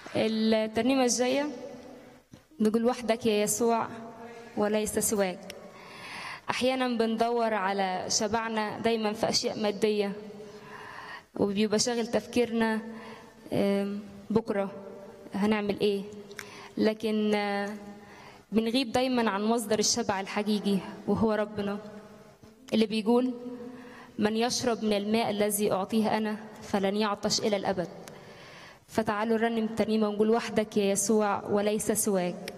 الترنيمة الجاية نقول وحدك يا يسوع وليس سواك أحيانا بندور على شبعنا دايما في أشياء مادية وبيبقى شاغل تفكيرنا آم، بكرة هنعمل إيه لكن آه، بنغيب دايما عن مصدر الشبع الحقيقي وهو ربنا اللي بيقول من يشرب من الماء الذي أعطيه أنا فلن يعطش إلى الأبد فتعالوا نرنم الترنيمة ونقول وحدك يا يسوع وليس سواك